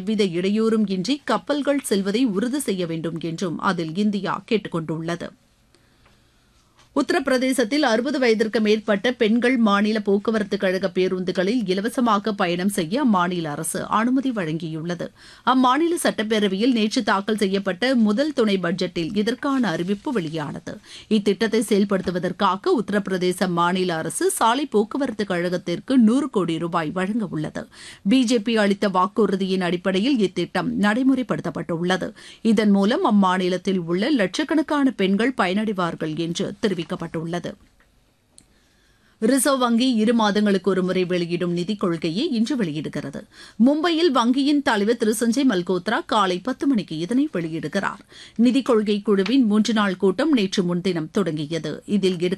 எவ்வித இடையூறும் இன்றி கப்பல்கள் செல்வதை உறுதி செய்ய வேண்டும் என்றும் அதில் இந்தியா கேட்டுக் கொண்டுள்ளது உத்தரப்பிரதேசத்தில் அறுபது வயதிற்கு மேற்பட்ட பெண்கள் மாநில போக்குவரத்து கழக பேருந்துகளில் இலவசமாக பயணம் செய்ய அம்மாநில அரசு அனுமதி வழங்கியுள்ளது அம்மாநில சட்டப்பேரவையில் நேற்று தாக்கல் செய்யப்பட்ட முதல் துணை பட்ஜெட்டில் இதற்கான அறிவிப்பு வெளியானது இத்திட்டத்தை செயல்படுத்துவதற்காக உத்தரப்பிரதேச மாநில அரசு சாலை போக்குவரத்து கழகத்திற்கு நூறு கோடி ரூபாய் வழங்க உள்ளது பிஜேபி அளித்த வாக்குறுதியின் அடிப்படையில் இத்திட்டம் நடைமுறைப்படுத்தப்பட்டுள்ளது இதன் மூலம் அம்மாநிலத்தில் உள்ள லட்சக்கணக்கான பெண்கள் பயனடைவார்கள் என்று தெரிவிக்கப்பட்டுள்ளது ரிசர்வ் வங்கி இரு மாதங்களுக்கு ஒருமுறை வெளியிடும் நிதிக் கொள்கையை இன்று வெளியிடுகிறது மும்பையில் வங்கியின் தலைவர் திரு சஞ்சய் மல்கோத்ரா காலை பத்து மணிக்கு இதனை வெளியிடுகிறார் நிதிக் கொள்கை குழுவின் மூன்று நாள் கூட்டம் நேற்று முன்தினம் தொடங்கியது இதில்